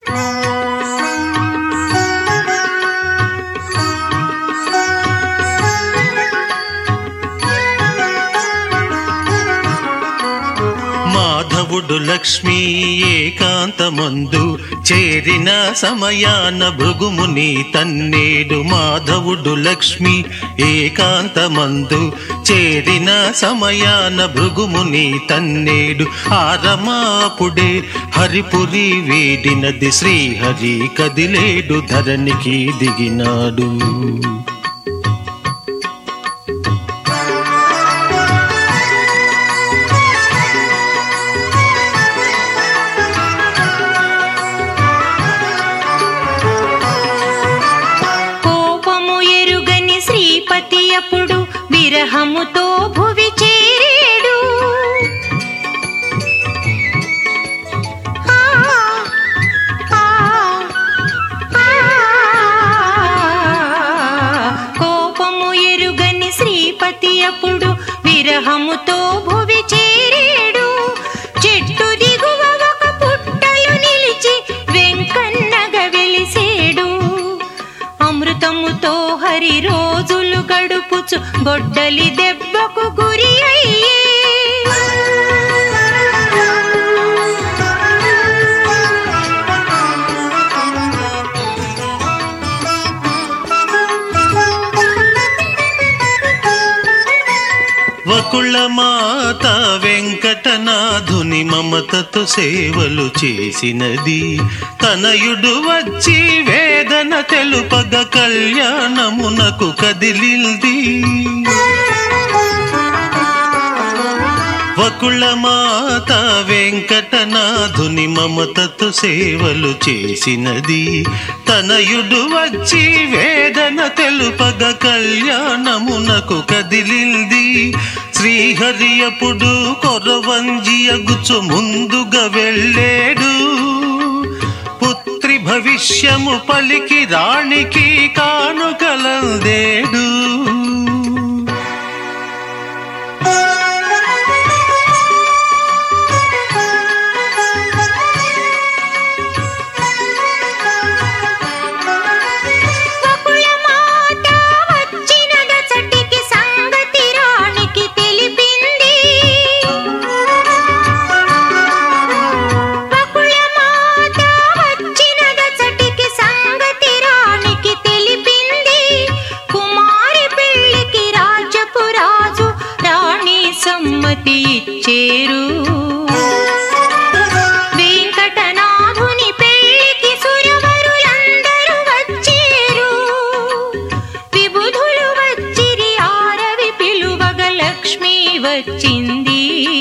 మాధవుడు లక్ష్మీ ఏకాంతమందు చేరిన సమయాన భృగుముని తన్నేడు మాధవుడు లక్ష్మి ఏకాంతమందు చేరిన సమయాన భృగుముని తన్నేడు ఆరమాపుడే హరిపురి వీడినది శ్రీహరి కదిలేడు ధరణికి దిగినాడు కోపము ఎరుగని శ్రీపతి అప్పుడు విరహముతో భువి చేరేడు ఆ, ఆ, ఆ. కోపము ఎరుగని శ్రీపతి అప్పుడు విరహముతో భువి చేరేడు చెట్టు దిగువ ఒక పుట్టలు నిలిచి వెంకన్నగ వెలిసేడు అమృతముతో హరి రోజులు గడుపుచు గొడ్డలి దెబ్బకు గురి అయ్యే వకుళ మాత వెంకటనాథుని మమతతో సేవలు చేసినది తనయుడు వచ్చి వేదన తెలుపగ కళ్యాణమునకు కదిలింది వకుళ మాత వెంకటనాథుని మమతతో సేవలు చేసినది తనయుడు వచ్చి వేదన తెలుపగ కళ్యాణమునకు కదిలింది శ్రీహరి అప్పుడు కొరవంజి అగుచు ముందుగా వెళ్ళేడు పుత్రి భవిష్యము పలికి రాణికి కానుకలందేడు వకుళ మాత వచ్చిన దచటికి సంగతి రాణికి తెలిపింది వకుళ మాత వచ్చిన దచటికి సంగతి రాణికి తెలిపింది కుమారి పెళ్లికి రాజపు రాజు రాణి సమ్మతి ఇచ్చేరు వెంకటనాథుని పెళ్లికి సురవరులందరూ వచ్చేరు విబుధులు వచ్చిరి ఆరవి పిలువగ లక్ష్మి వచ్చింది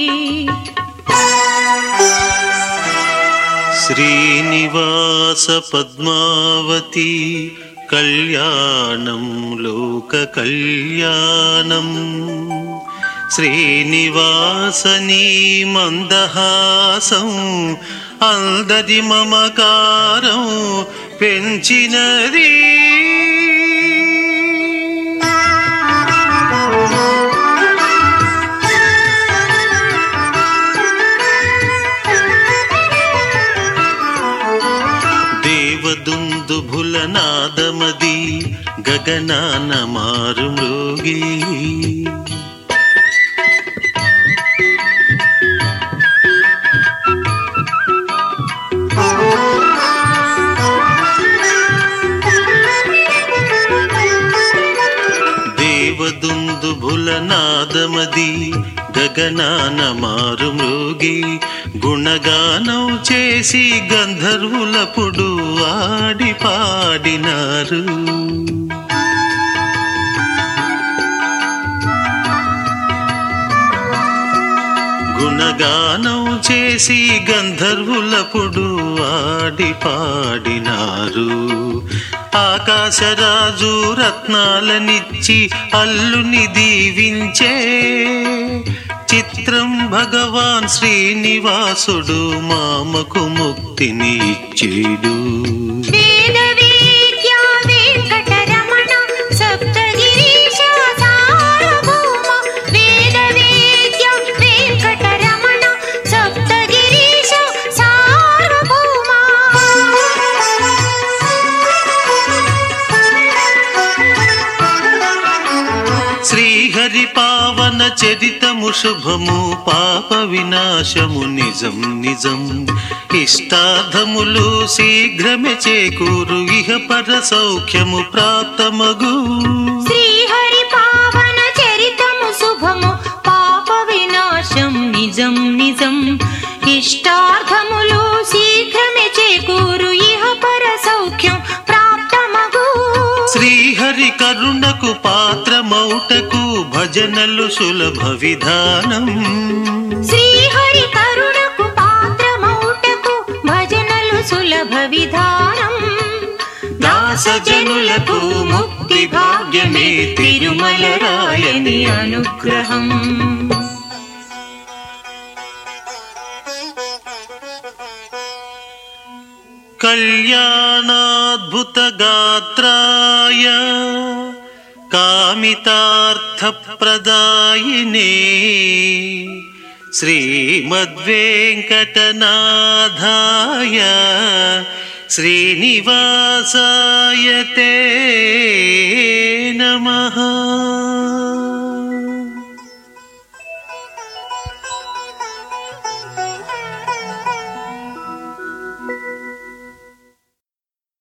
శ్రీనివాస పద్మావతి కళ్యాణం లోక కళ్యాణం శ్రీనివాసని మందహాసం అందది మమకారం పెంచినది దేవదుందుభుల నాదమది గగనాన మారు మృగి దేవదుందుభుల నాదమది గగనాన మారు మృగి గుణగానం చేసి గంధర్వులపుడు ఆడి పాడినారు గుణగానం చేసి గంధర్వులపుడు ఆడి పాడినారు ఆకాశరాజు రత్నాలనిచ్చి అల్లుని దీవించే చిత్రం భగవాన్ శ్రీనివాసుడు మామకు ముక్తిని ఇచ్చేడు వేద విద్య వెంకటరమణ సప్తగిరీశ సార్వభౌమ వేద విద్య వెంకటరమణ సప్తగిరీశ సార్వభౌమ చరితము శుభము పాప వినాశము నిజం నిజం ఇష్టార్థములు శీఘ్రమే చేకూరు ఇహ పర సౌఖ్యము ప్రాప్తమగు శ్రీహరి పావన చరితము శుభము పాప వినాశం నిజం నిజం ఇష్టార్థములు శీఘ్రమే చేకూరు ఇహ పర సౌఖ్యం ప్రాప్తమగు శ్రీహరి కరుణకు పాత్రమౌటకు భజనలు సులభ విధానం శ్రీహరి కరుణకు పాత్రమౌటకు భజనలు సులభ విధానం దాసజనులకు ముక్తి భాగ్యమే తిరుమల రాయని అనుగ్రహం కళ్యాణాద్భుత గాత్రాయ కామితార్థప్రదాయినే శ్రీమద్వేంకటనాథాయ శ్రీనివాసాయ తే నమః